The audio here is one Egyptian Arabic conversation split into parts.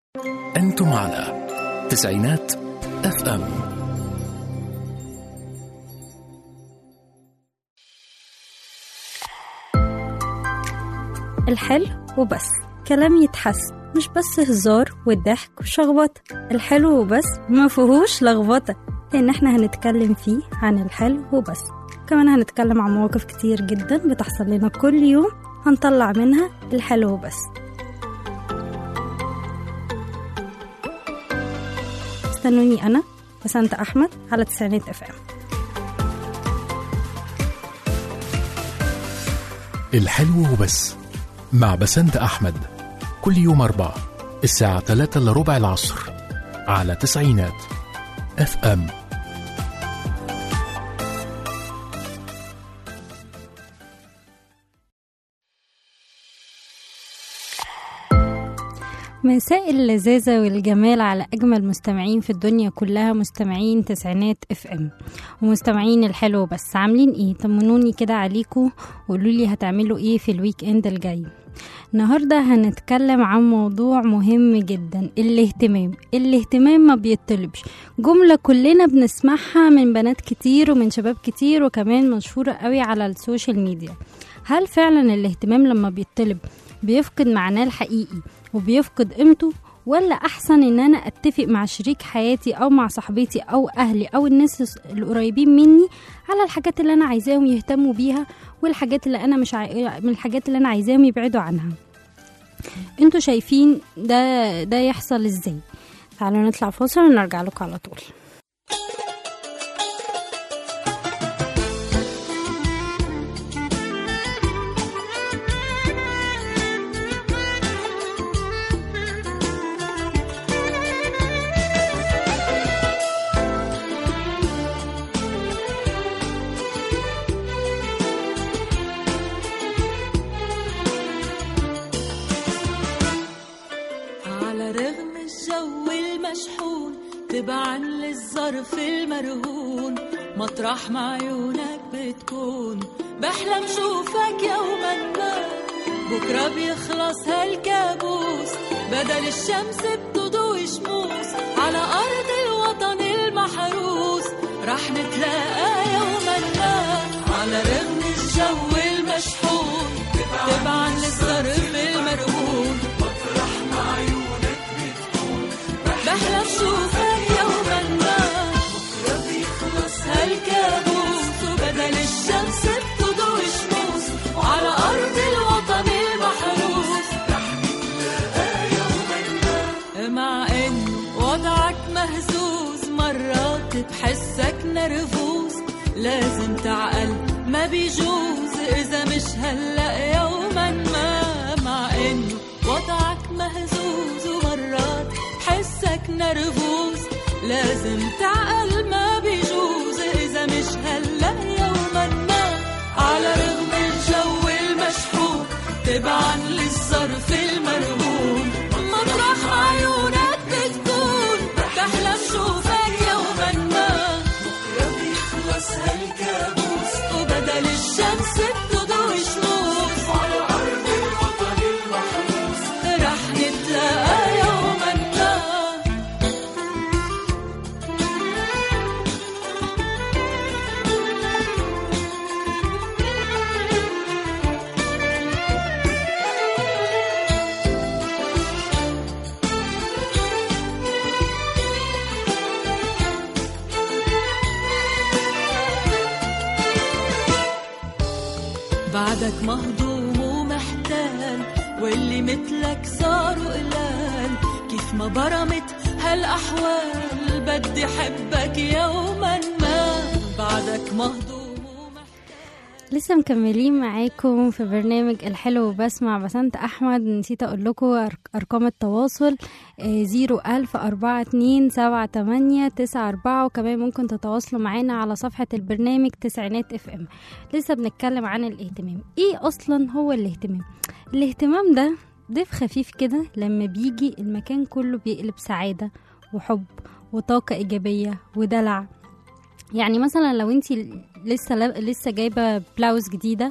أنتم على تسعينات اف ام الحلو وبس كلام يتحس مش بس هزار والضحك وشخبطة الحلو وبس ما فيهوش لخبطة لأن احنا هنتكلم فيه عن الحلو وبس كمان هنتكلم عن مواقف كتير جدا بتحصل لنا كل يوم هنطلع منها الحلو وبس استنوني أنا بسنت أحمد على تسعينات اف ام الحلو وبس مع بسنت أحمد كل يوم أربعة الساعة 3 إلا ربع العصر على تسعينات اف ام مساء اللذاذة والجمال على أجمل مستمعين في الدنيا كلها مستمعين تسعينات اف ام ومستمعين الحلو بس عاملين ايه طمنوني كده عليكم وقولوا لي هتعملوا ايه في الويك اند الجاي النهاردة هنتكلم عن موضوع مهم جدا الاهتمام الاهتمام ما بيطلبش جملة كلنا بنسمعها من بنات كتير ومن شباب كتير وكمان مشهورة قوي على السوشيال ميديا هل فعلا الاهتمام لما بيطلب بيفقد معناه الحقيقي وبيفقد قيمته ولا احسن ان انا اتفق مع شريك حياتي او مع صاحبتي او اهلي او الناس القريبين مني على الحاجات اللي انا عايزاهم يهتموا بيها والحاجات اللي انا مش عاي... من الحاجات اللي انا عايزاهم يبعدوا عنها انتوا شايفين ده ده يحصل ازاي تعالوا نطلع فاصل ونرجع لكم على طول على رغم الجو المشحون تبعا للظرف المرهون مطرح ما عيونك بتكون بحلم شوفك يوما ما بكرة بيخلص هالكابوس بدل الشمس بتضوي شموس على أرض الوطن المحروس رح نتلاقى يوما ما على رغم الجو المشحون تبعا للظرف المرهون بحلم شوفك يوما ما بكرة بيخلص هالكابوس وبدل الشمس بتضوي شموس وعلى أرض الوطن المحروس مع إنه وضعك مهزوز مرات بحسك نرفوز لازم تعقل ما بيجوز إذا مش هلأ يوما ما مع إنه وضعك مهزوز ومرات حسك نرفوز لازم تعقل ما بيجوز إذا مش هلأ يوما ما على رغم الجو المشحون تبعا للظرف المرهون مطرح عيونك بتكون بحلم شوفك يوما ما بكرة بيخلص هالكابوس وبدل الشمس بتضوي شموس على أرض الوطن المحروس رح نتلاقى يوما ما بعدك مهضوم ومحتال واللي مثلك صاروا قلال كيف ما برمت هالأحوال بدي حبك يوما ما بعدك مهضوم ومحتال لسه مكملين معاكم في برنامج الحلو بس مع بسنت احمد نسيت اقول لكم أرق- ارقام التواصل زيرو الف اربعة اتنين سبعة تمانية تسعة اربعة وكمان ممكن تتواصلوا معانا على صفحة البرنامج تسعينات اف ام لسه بنتكلم عن الاهتمام ايه اصلا هو الاهتمام الاهتمام ده ضيف خفيف كده لما بيجي المكان كله بيقلب سعادة وحب وطاقة إيجابية ودلع يعني مثلا لو انت لسه لسه جايبه بلاوز جديده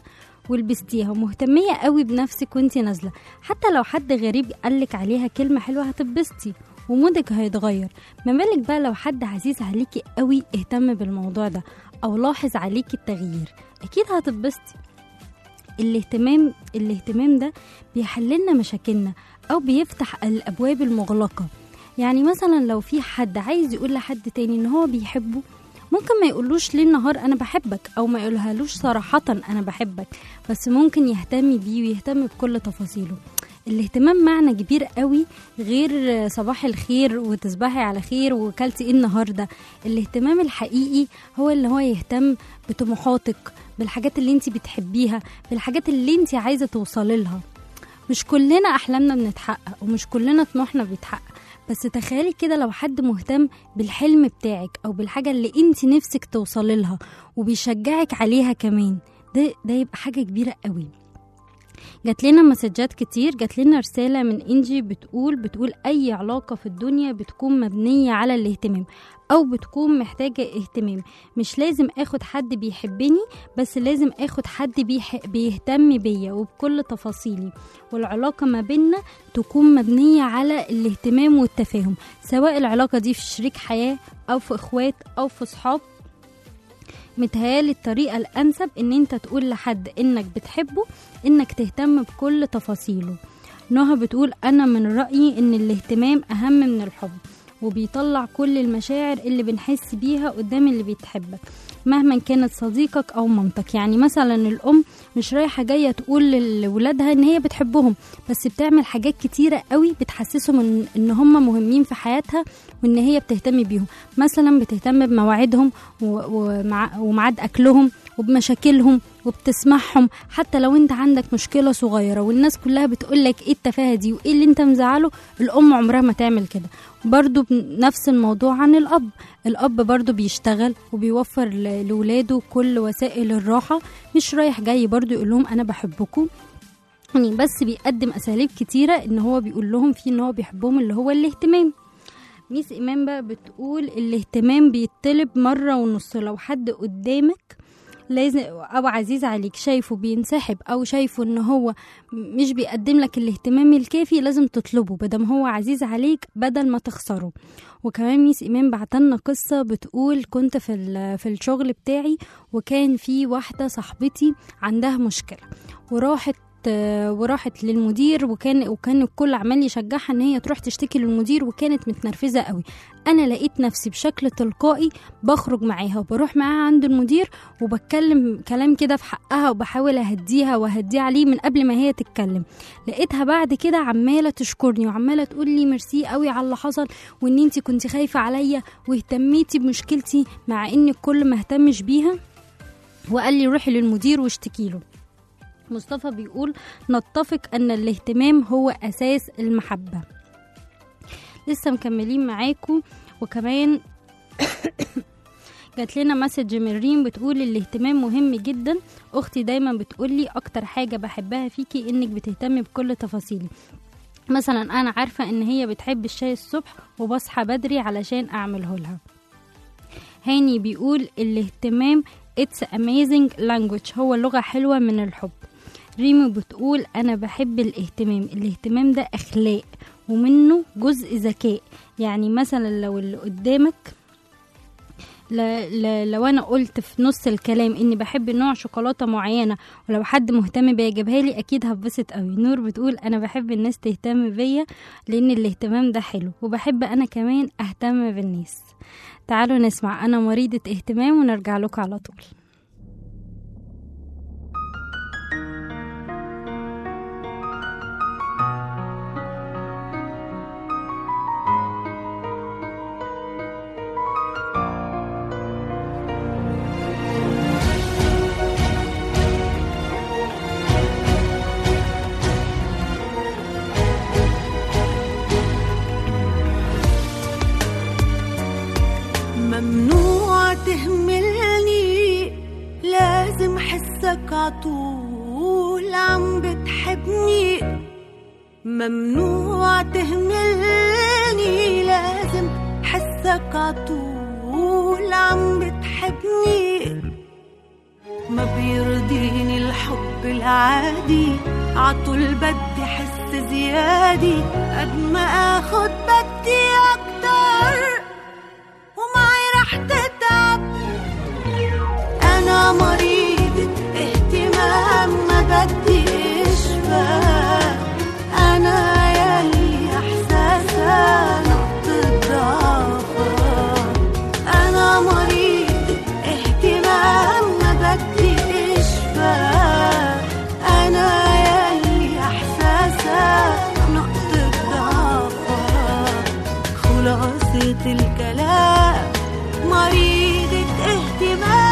ولبستيها ومهتمية قوي بنفسك وانتي نازلة حتى لو حد غريب قالك عليها كلمة حلوة هتتبسطي ومودك هيتغير ما بالك بقى لو حد عزيز عليكي قوي اهتم بالموضوع ده او لاحظ عليكي التغيير اكيد هتتبسطي الاهتمام الاهتمام ده بيحللنا مشاكلنا او بيفتح الابواب المغلقه يعني مثلا لو في حد عايز يقول لحد تاني ان هو بيحبه ممكن ما يقولوش ليل نهار انا بحبك او ما يقولهالوش صراحه انا بحبك بس ممكن يهتم بيه ويهتم بكل تفاصيله الاهتمام معنى كبير قوي غير صباح الخير وتصبحي على خير وكلتي ايه النهارده الاهتمام الحقيقي هو اللي هو يهتم بطموحاتك بالحاجات اللي انت بتحبيها بالحاجات اللي انت عايزه توصلي لها مش كلنا احلامنا بنتحقق ومش كلنا طموحنا بيتحقق بس تخيلي كده لو حد مهتم بالحلم بتاعك او بالحاجه اللي انت نفسك توصلي لها وبيشجعك عليها كمان ده ده يبقى حاجه كبيره قوي جات لنا مسجات كتير جات لنا رسالة من إنجي بتقول بتقول أي علاقة في الدنيا بتكون مبنية على الاهتمام أو بتكون محتاجة اهتمام مش لازم أخد حد بيحبني بس لازم أخد حد بيح... بيهتم بيا وبكل تفاصيلي والعلاقة ما بينا تكون مبنية على الاهتمام والتفاهم سواء العلاقة دي في شريك حياة أو في إخوات أو في صحاب متهيالي الطريقة الأنسب إن أنت تقول لحد إنك بتحبه إنك تهتم بكل تفاصيله نهى بتقول أنا من رأيي إن الاهتمام أهم من الحب وبيطلع كل المشاعر اللي بنحس بيها قدام اللي بيتحبك مهما كانت صديقك او مامتك يعني مثلا الام مش رايحه جايه تقول لولادها ان هي بتحبهم بس بتعمل حاجات كتيره قوي بتحسسهم ان, إن هم مهمين في حياتها وان هي بتهتم بيهم مثلا بتهتم بمواعيدهم و- ومع- وميعاد اكلهم وبمشاكلهم وبتسمعهم حتى لو انت عندك مشكله صغيره والناس كلها بتقولك ايه التفاهه دي وايه اللي انت مزعله الام عمرها ما تعمل كده برضو نفس الموضوع عن الاب الاب برضو بيشتغل وبيوفر ل- لولاده كل وسائل الراحه مش رايح جاي برضو يقول لهم انا بحبكم يعني بس بيقدم اساليب كتيره ان هو بيقول لهم في ان هو بيحبهم اللي هو الاهتمام ميس ايمان بقى بتقول الاهتمام بيطلب مره ونص لو حد قدامك لازم او عزيز عليك شايفه بينسحب او شايفه ان هو مش بيقدم لك الاهتمام الكافي لازم تطلبه بدل هو عزيز عليك بدل ما تخسره وكمان ميس ايمان بعتلنا قصه بتقول كنت في ال- في الشغل بتاعي وكان في واحده صاحبتي عندها مشكله وراحت آه، وراحت للمدير وكان وكان الكل عمال يشجعها ان هي تروح تشتكي للمدير وكانت متنرفزه قوي انا لقيت نفسي بشكل تلقائي بخرج معاها وبروح معاها عند المدير وبتكلم كلام كده في حقها وبحاول اهديها واهديه عليه من قبل ما هي تتكلم لقيتها بعد كده عماله تشكرني وعماله تقول لي ميرسي قوي على اللي حصل وان انت كنت خايفه عليا واهتميتي بمشكلتي مع ان الكل ما اهتمش بيها وقال لي روحي للمدير واشتكي له مصطفى بيقول نتفق ان الاهتمام هو اساس المحبه لسه مكملين معاكم وكمان جات لنا مسج من ريم بتقول الاهتمام مهم جدا اختي دايما بتقولي اكتر حاجه بحبها فيكي انك بتهتمي بكل تفاصيلي مثلا انا عارفه ان هي بتحب الشاي الصبح وبصحى بدري علشان اعمله لها هاني بيقول الاهتمام it's amazing language هو لغة حلوة من الحب ريمو بتقول أنا بحب الاهتمام الاهتمام ده أخلاق ومنه جزء ذكاء يعني مثلا لو اللي قدامك ل... ل... لو انا قلت في نص الكلام اني بحب نوع شوكولاته معينه ولو حد مهتم بيا جابها لي اكيد هتبسط قوي نور بتقول انا بحب الناس تهتم بيا لان الاهتمام ده حلو وبحب انا كمان اهتم بالناس تعالوا نسمع انا مريضه اهتمام ونرجع لكم على طول ممنوع تهملني لازم حسك عطول عم بتحبني ممنوع تهملني لازم حسك عطول عم بتحبني ما بيرضيني الحب الحب العادي عطول بدي حس زيادي قد ما اخد بدي اكتر ومعي رح تتعب انا مريضة اهتمام ما بدي اشفى انا يلي احساسها نقطة ضعفها انا مريضة اهتمام ما بدي اشفى انا يلي احساسها نقطة ضعفها خلاصة الكلام مريضة اهتمام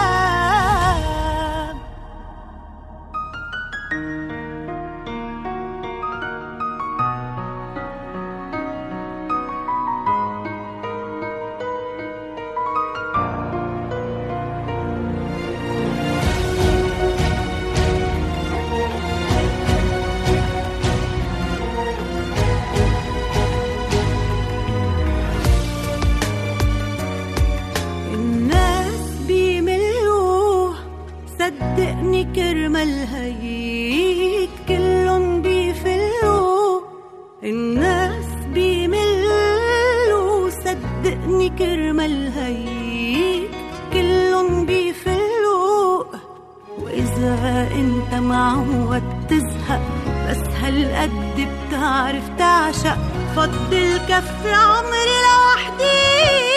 الناس بيملوه صدقني كرمال هيك كلن بيفلوه الناس بيملوه صدقني كرمال هيك كلن بيفلوه وإذا أنت معود تزهق بس هالقد بتعرف تعشق فضل كف عمري لوحدي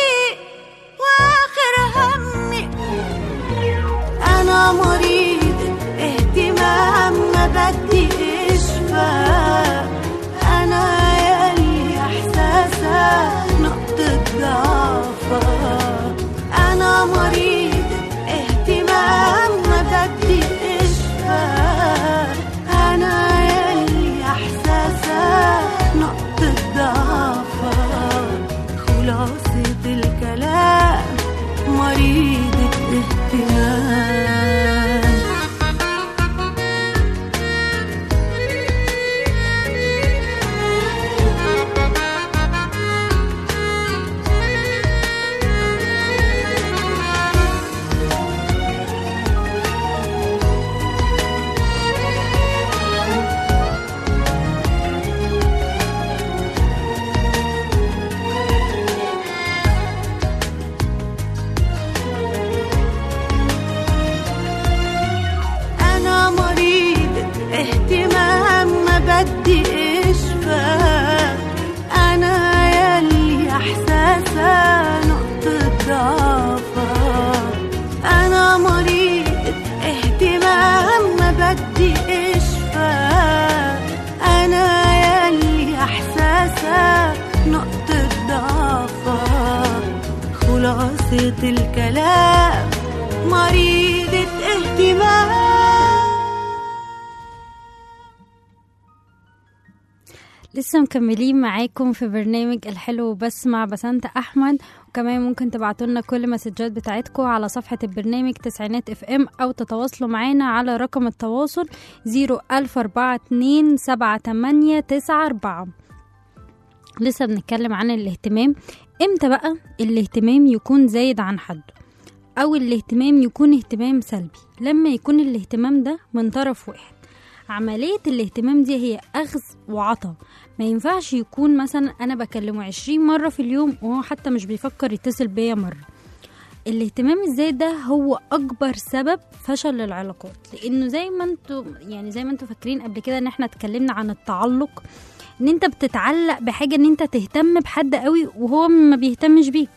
واخر همي انا مريضة اهتمام ما بدي اشفى انا يلي احساسها نقطة ضعفها انا مريضة اهتمام ما بدي اشفى انا يلي احساسها نقطة ضعفها خلاصة الكلام مريضة اهتمام أنا مريضة اهتمام ما بدي اشفى أنا يلي إحساسها نقطة ضعفها أنا مريضة اهتمام ما بدي اشفى أنا يلي إحساسها نقطة ضعفها خلاصة الكلام مريضة اهتمام لسه مكملين معاكم في برنامج الحلو بس مع بسنت احمد وكمان ممكن تبعتوا لنا كل مسجات بتاعتكم على صفحه البرنامج تسعينات اف ام او تتواصلوا معانا على رقم التواصل 014278894 لسه بنتكلم عن الاهتمام امتى بقى الاهتمام يكون زايد عن حده او الاهتمام يكون اهتمام سلبي لما يكون الاهتمام ده من طرف واحد عملية الاهتمام دي هي أخذ وعطا ما ينفعش يكون مثلا أنا بكلمه عشرين مرة في اليوم وهو حتى مش بيفكر يتصل بيا مرة الاهتمام الزايد ده هو أكبر سبب فشل للعلاقات لأنه زي ما انتوا يعني زي ما انتوا فاكرين قبل كده إن احنا اتكلمنا عن التعلق إن انت بتتعلق بحاجة إن انت تهتم بحد قوي وهو ما بيهتمش بيك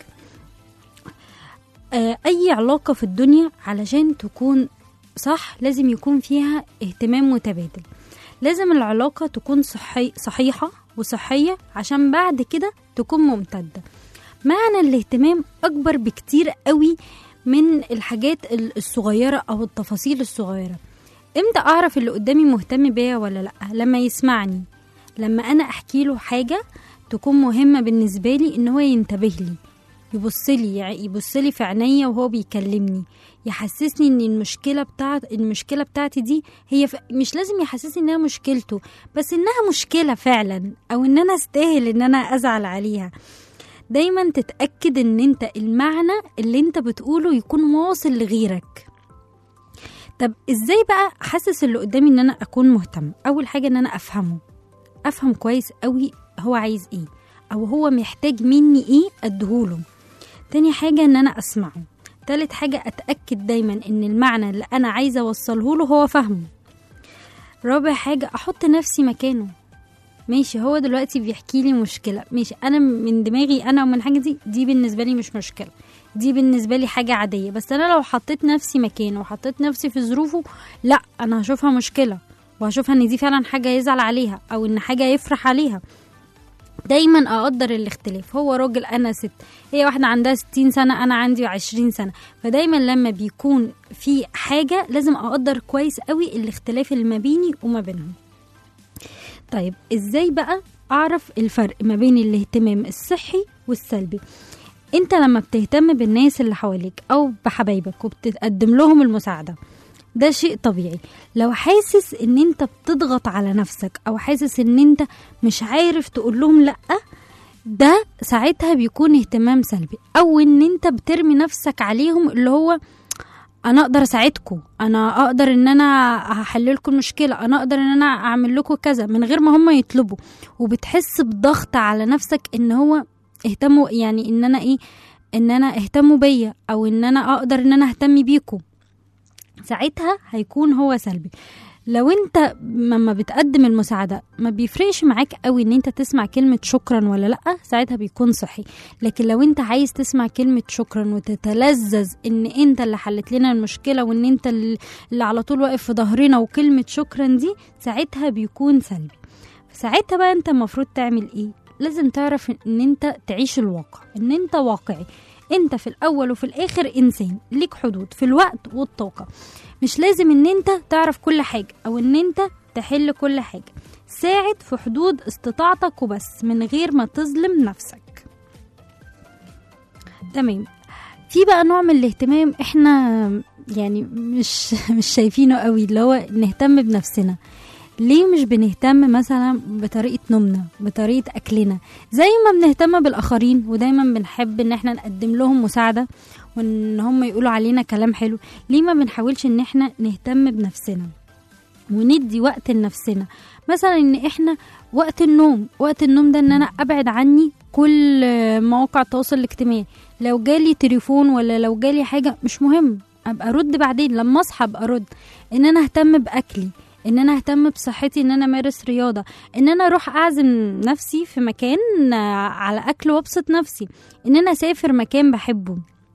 آه، أي علاقة في الدنيا علشان تكون صح لازم يكون فيها اهتمام متبادل لازم العلاقة تكون صحي صحيحة وصحية عشان بعد كده تكون ممتدة معنى الاهتمام أكبر بكتير قوي من الحاجات ال- الصغيرة أو التفاصيل الصغيرة امتى أعرف اللي قدامي مهتم بيا ولا لأ لما يسمعني لما أنا أحكي له حاجة تكون مهمة بالنسبة لي إن هو ينتبه لي يبص لي يعني يبص لي في عينيا وهو بيكلمني يحسسني ان المشكله بتاعت المشكله بتاعتي دي هي ف... مش لازم يحسسني انها مشكلته بس انها مشكله فعلا او ان انا استاهل ان انا ازعل عليها دايما تتاكد ان انت المعنى اللي انت بتقوله يكون واصل لغيرك طب ازاي بقى احسس اللي قدامي ان انا اكون مهتم اول حاجه ان انا افهمه افهم كويس قوي هو عايز ايه او هو محتاج مني ايه اديهوله تاني حاجه ان انا اسمعه تالت حاجه اتاكد دايما ان المعنى اللي انا عايزه اوصله له هو فاهمه رابع حاجه احط نفسي مكانه ماشي هو دلوقتي بيحكي لي مشكله ماشي انا من دماغي انا ومن حاجه دي دي بالنسبه لي مش مشكله دي بالنسبه لي حاجه عاديه بس انا لو حطيت نفسي مكانه وحطيت نفسي في ظروفه لا انا هشوفها مشكله وهشوفها ان دي فعلا حاجه يزعل عليها او ان حاجه يفرح عليها دايما اقدر الاختلاف هو راجل انا ست هي واحده عندها 60 سنه انا عندي 20 سنه فدايما لما بيكون في حاجه لازم اقدر كويس قوي الاختلاف اللي ما بيني وما بينهم طيب ازاي بقى اعرف الفرق ما بين الاهتمام الصحي والسلبي انت لما بتهتم بالناس اللي حواليك او بحبايبك وبتقدم لهم المساعده ده شيء طبيعي لو حاسس ان انت بتضغط على نفسك او حاسس ان انت مش عارف تقول لهم لا ده ساعتها بيكون اهتمام سلبي او ان انت بترمي نفسك عليهم اللي هو انا اقدر اساعدكم انا اقدر ان انا هحل لكم المشكله انا اقدر ان انا اعمل لكم كذا من غير ما هم يطلبوا وبتحس بضغط على نفسك ان هو اهتموا يعني ان انا ايه ان انا اهتموا بيا او ان انا اقدر ان انا اهتم بيكم ساعتها هيكون هو سلبي لو انت لما بتقدم المساعده ما بيفرقش معاك قوي ان انت تسمع كلمه شكرا ولا لا ساعتها بيكون صحي لكن لو انت عايز تسمع كلمه شكرا وتتلذذ ان انت اللي حلت لنا المشكله وان انت اللي على طول واقف في ظهرنا وكلمه شكرا دي ساعتها بيكون سلبي ساعتها بقى انت المفروض تعمل ايه لازم تعرف ان انت تعيش الواقع ان انت واقعي انت في الاول وفي الاخر انسان ليك حدود في الوقت والطاقه مش لازم ان انت تعرف كل حاجه او ان انت تحل كل حاجه ساعد في حدود استطاعتك وبس من غير ما تظلم نفسك تمام في بقى نوع من الاهتمام احنا يعني مش مش شايفينه قوي اللي هو نهتم بنفسنا ليه مش بنهتم مثلا بطريقة نومنا بطريقة أكلنا زي ما بنهتم بالآخرين ودايما بنحب إن احنا نقدم لهم مساعدة وإن هم يقولوا علينا كلام حلو ليه ما بنحاولش إن احنا نهتم بنفسنا وندي وقت لنفسنا مثلا ان احنا وقت النوم وقت النوم ده ان انا ابعد عني كل مواقع التواصل الاجتماعي لو جالي تليفون ولا لو جالي حاجة مش مهم ابقى ارد بعدين لما اصحى ابقى ارد ان انا اهتم باكلي ان انا اهتم بصحتي ان انا امارس رياضه ان انا اروح اعزم نفسي في مكان على اكل وابسط نفسي ان انا اسافر مكان بحبه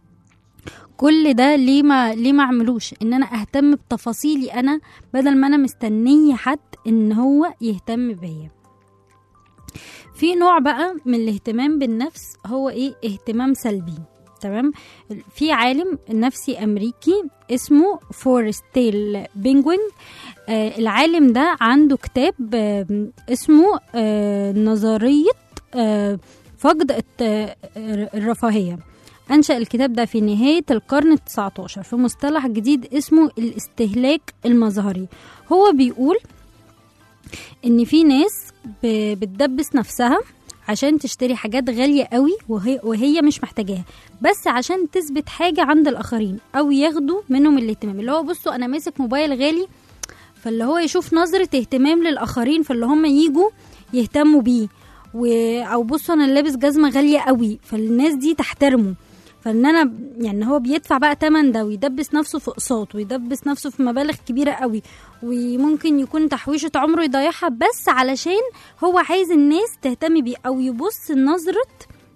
كل ده ليه ما ليه ما اعملوش ان انا اهتم بتفاصيلي انا بدل ما انا مستنيه حد ان هو يهتم بيا في نوع بقى من الاهتمام بالنفس هو ايه اهتمام سلبي تمام في عالم نفسي امريكي اسمه فورستيل بينجوين آه العالم ده عنده كتاب آه اسمه آه نظريه آه فقد الرفاهيه أنشأ الكتاب ده في نهاية القرن التسعة عشر في مصطلح جديد اسمه الاستهلاك المظهري هو بيقول إن في ناس بتدبس نفسها عشان تشتري حاجات غالية قوي وهي, وهي مش محتاجاها بس عشان تثبت حاجة عند الآخرين أو ياخدوا منهم الاهتمام اللي هو بصوا أنا ماسك موبايل غالي فاللي هو يشوف نظرة اهتمام للآخرين فاللي هم يجوا يهتموا بيه و... أو بصوا أنا لابس جزمة غالية قوي فالناس دي تحترمه فان انا يعني هو بيدفع بقى تمن ده ويدبس نفسه في اقساط ويدبس نفسه في مبالغ كبيره قوي وممكن يكون تحويشه عمره يضيعها بس علشان هو عايز الناس تهتم بيه او يبص نظره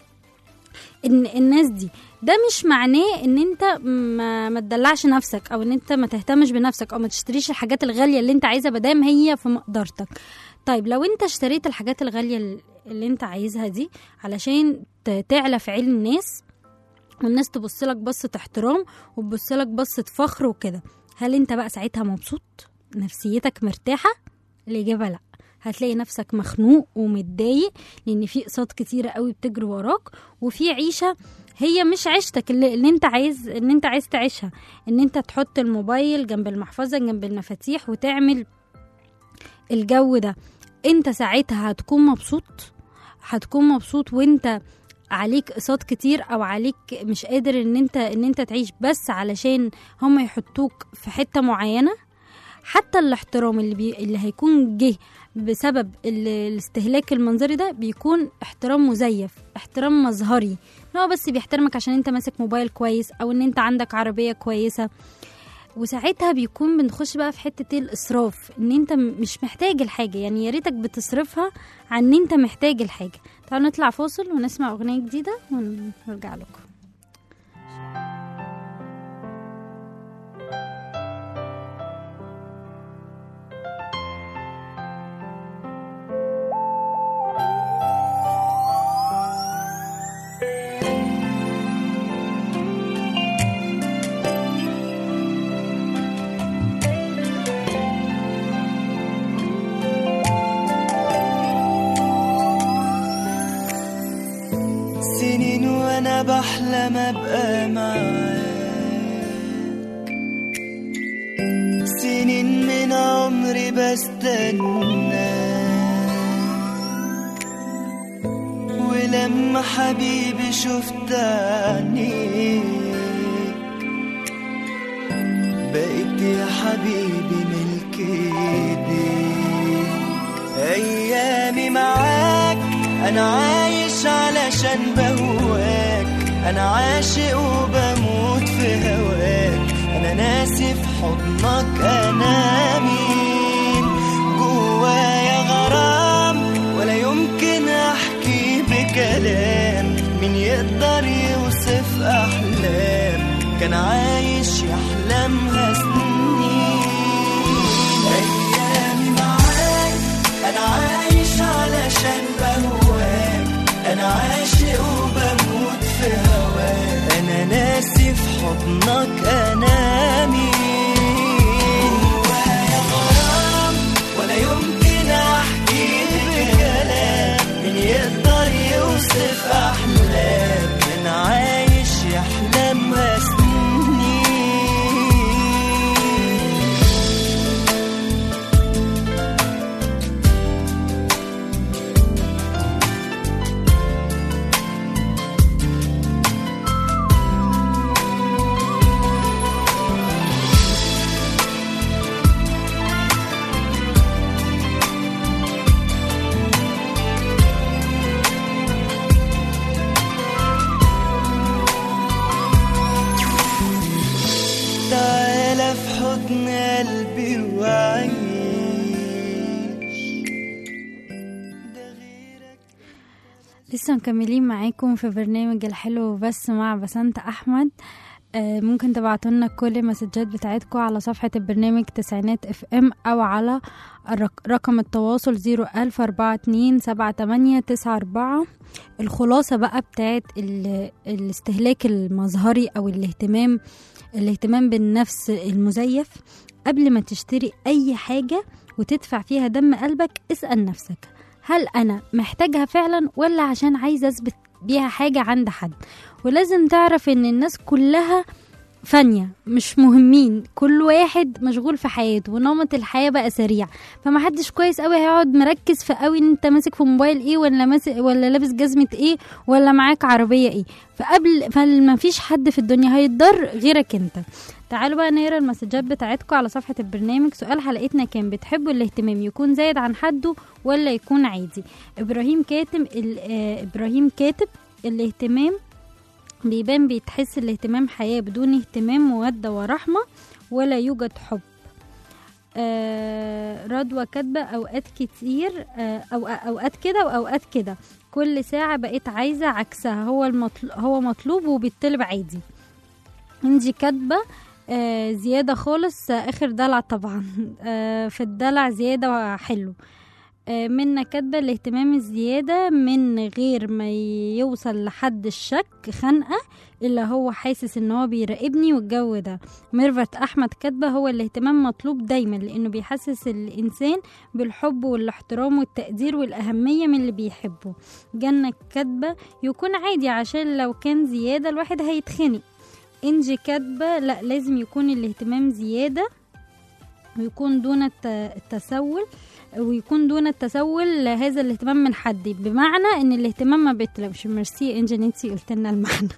ان الناس دي ده مش معناه ان انت ما, ما تدلعش نفسك او ان انت ما تهتمش بنفسك او ما تشتريش الحاجات الغاليه اللي انت عايزها مادام هي في مقدرتك طيب لو انت اشتريت الحاجات الغاليه اللي انت عايزها دي علشان تعلى في عين الناس والناس تبص لك بصة احترام وتبص لك بصة فخر وكده هل انت بقى ساعتها مبسوط نفسيتك مرتاحة الإجابة لأ هتلاقي نفسك مخنوق ومتضايق لأن في أقساط كتيرة قوي بتجري وراك وفي عيشة هي مش عيشتك اللي, اللي انت عايز ان انت عايز تعيشها ان انت تحط الموبايل جنب المحفظة جنب المفاتيح وتعمل الجو ده انت ساعتها هتكون مبسوط هتكون مبسوط وانت عليك اقساط كتير او عليك مش قادر ان انت ان انت تعيش بس علشان هم يحطوك في حته معينه حتى الاحترام اللي بي... اللي هيكون جه بسبب ال- الاستهلاك المنظري ده بيكون احترام مزيف احترام مظهري ان هو بس بيحترمك عشان انت ماسك موبايل كويس او ان انت عندك عربيه كويسه وساعتها بيكون بنخش بقى في حته ايه الاسراف ان انت م- مش محتاج الحاجه يعني يا ريتك بتصرفها عن ان انت محتاج الحاجه تعالوا نطلع فاصل ونسمع اغنيه جديده ونرجع لكم سنين وانا بحلم ابقى معاك سنين من عمري بستنى ولما حبيبي شفت عينيك بقيت يا حبيبي ملك ايديك ايامي معاك انا عايش علشان بهواك انا عاشق وبموت في هواك انا ناسي في حضنك انا مين جوايا غرام ولا يمكن احكي بكلام مين يقدر يوصف احلام كان عايش يحلمها سنين ايامي معاك انا عايش علشان بهواك انا عاشق وبموت في هواك انا ناسي في حضنك انا مين جوايا غرام ولا يمكن احكي بكلام مين يقدر يوصف احلام انا عايش يحلمها سنين تعالى في حضن قلبي وعيش ده غيرك لسه مكملين معاكم في برنامج الحلو بس مع بسنت احمد آه، ممكن تبعتوا لنا كل المسجات بتاعتكم على صفحة البرنامج تسعينات اف ام او على الرق- رقم التواصل زيرو الف اربعة اتنين سبعة تمانية تسعة اربعة الخلاصة بقى بتاعت ال- الاستهلاك المظهري او الاهتمام الاهتمام بالنفس المزيف قبل ما تشتري اي حاجة وتدفع فيها دم قلبك اسأل نفسك هل انا محتاجها فعلا ولا عشان عايزه اثبت بيها حاجه عند حد ولازم تعرف ان الناس كلها فانية مش مهمين كل واحد مشغول في حياته ونمط الحياة بقى سريع فمحدش كويس قوي هيقعد مركز في قوي ان انت ماسك في موبايل ايه ولا ماسك ولا لابس جزمة ايه ولا معاك عربية ايه فقبل فما فيش حد في الدنيا هيتضر غيرك انت تعالوا بقى نقرا المسجات بتاعتكم على صفحة البرنامج سؤال حلقتنا كان بتحبوا الاهتمام يكون زايد عن حده ولا يكون عادي ابراهيم كاتم ال- آه، ابراهيم كاتب الاهتمام بيبان بيتحس الاهتمام حياة بدون اهتمام مودة ورحمة ولا يوجد حب آه رضوى كاتبة أوقات كتير آه أو أوقات كده وأوقات كده كل ساعة بقيت عايزة عكسها هو المطل... هو مطلوب وبيطلب عادي انجي كاتبة آه زيادة خالص آه آخر دلع طبعا آه في الدلع زيادة حلو آه منا كاتبة الاهتمام الزيادة من غير ما يوصل لحد الشك خنقة إلا هو حاسس ان هو بيراقبني والجو ده ميرفت أحمد كاتبة هو الاهتمام مطلوب دايما لأنه بيحسس الإنسان بالحب والاحترام والتقدير والأهمية من اللي بيحبه جنة كاتبة يكون عادي عشان لو كان زيادة الواحد هيتخنق انجي كاتبة لا لازم يكون الاهتمام زيادة ويكون دون الت- التسول ويكون دون التسول هذا الاهتمام من حد بمعنى ان الاهتمام ما بيطلبش ميرسي يا انجي ان انتي قلت لنا المعنى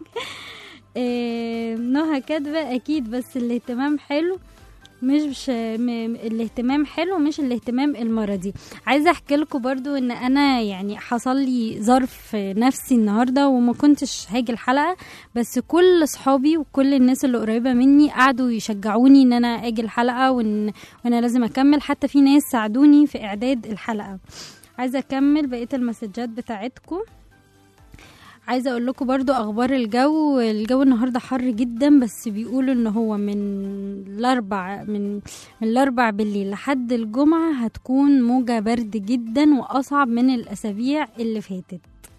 إيه، نهى كاتبه اكيد بس الاهتمام حلو مش م... الاهتمام حلو مش الاهتمام المرضي عايزه احكي لكم برضو ان انا يعني حصل لي ظرف نفسي النهارده وما كنتش هاجي الحلقه بس كل صحابي وكل الناس اللي قريبه مني قعدوا يشجعوني ان انا اجي الحلقه وان وانا لازم اكمل حتى في ناس ساعدوني في اعداد الحلقه عايزه اكمل بقيه المسجات بتاعتكم عايزه اقول لكم برضو اخبار الجو الجو النهارده حر جدا بس بيقولوا ان هو من الاربع من من الاربع بالليل لحد الجمعه هتكون موجه برد جدا واصعب من الاسابيع اللي فاتت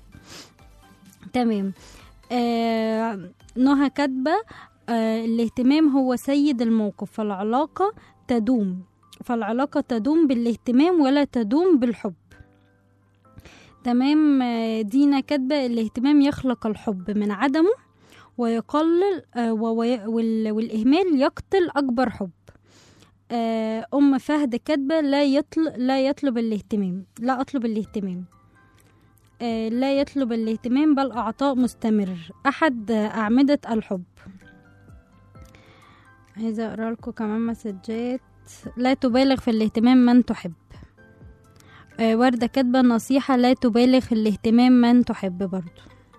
تمام آه نهى كاتبه آه الاهتمام هو سيد الموقف فالعلاقه تدوم فالعلاقه تدوم بالاهتمام ولا تدوم بالحب تمام آه، دينا كاتبة الاهتمام يخلق الحب من عدمه ويقلل آه، ووي- وال- والإهمال يقتل أكبر حب آه، أم فهد كاتبة لا يطلب لا يطلب الاهتمام لا أطلب الاهتمام آه، لا يطلب الاهتمام بل أعطاء مستمر أحد آه، أعمدة الحب عايزة أقرأ لكم كمان مسجات لا تبالغ في الاهتمام من تحب آه، وردة كاتبة نصيحة لا تبالغ في الاهتمام من تحب برضو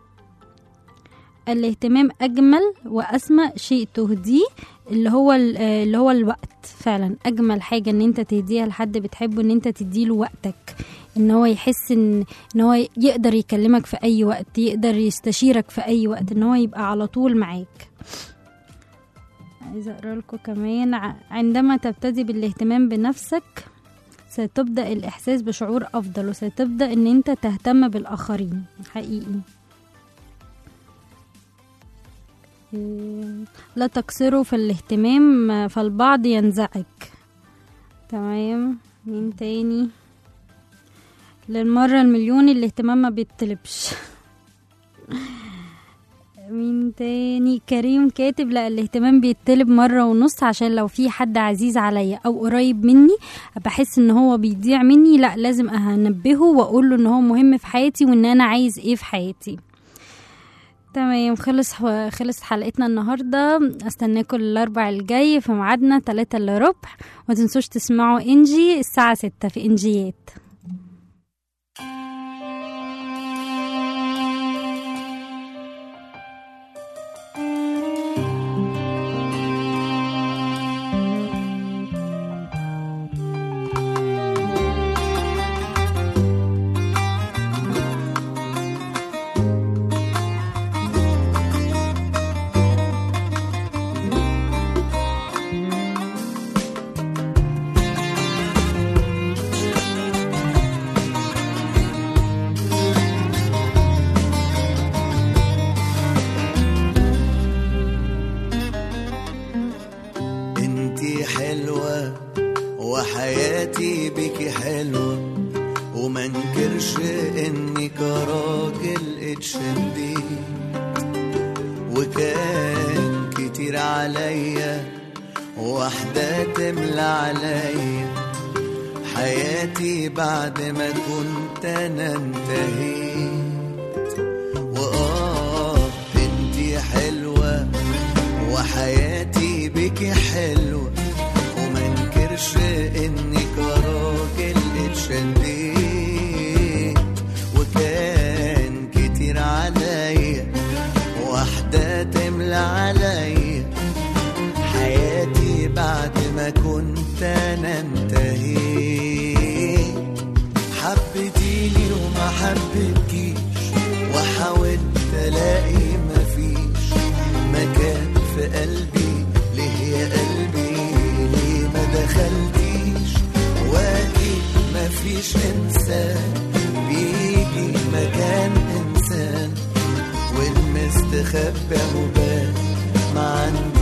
الاهتمام أجمل وأسمى شيء تهديه اللي هو ال- آه، اللي هو الوقت فعلا أجمل حاجة إن أنت تهديها لحد بتحبه إن أنت تديله وقتك إن هو يحس إن إن هو يقدر يكلمك في أي وقت يقدر يستشيرك في أي وقت إن هو يبقى على طول معاك عايزة أقرأ لكم كمان ع- عندما تبتدي بالاهتمام بنفسك ستبدأ الإحساس بشعور أفضل وستبدأ إن أنت تهتم بالآخرين حقيقي إيه، لا تقصروا في الاهتمام فالبعض ينزعج تمام مين تاني للمرة المليون الاهتمام ما بيطلبش مين تاني كريم كاتب لا الاهتمام بيطلب مرة ونص عشان لو في حد عزيز عليا او قريب مني بحس ان هو بيضيع مني لا لازم انبهه واقول له ان هو مهم في حياتي وان انا عايز ايه في حياتي تمام خلص خلص حلقتنا النهارده استناكم الاربع الجاي في ميعادنا 3 الا ربع ما تنسوش تسمعوا انجي الساعه 6 في انجيات انتي حلوة وحياتي بيكي حلوة وما انكرش انك راجل اتشديت وكان كتير عليا واحدة تملى عليا حياتي بعد ما كنت انا انتهيت واه انتي حلوة وحياتي بيكي حلوة وما انكرش انك راجل اتشديت وكان كتير عليا واحدة تملى عليا حياتي بعد ما كنت انا انتهيت حبتيني وما حبتكيش وحاولت الاقي مفيش مكان في قلبي ليه يا قلبي ليه ما دخلتيش واكيد مفيش انسان بيجي مكان انسان والمستخبى مبان ما عندي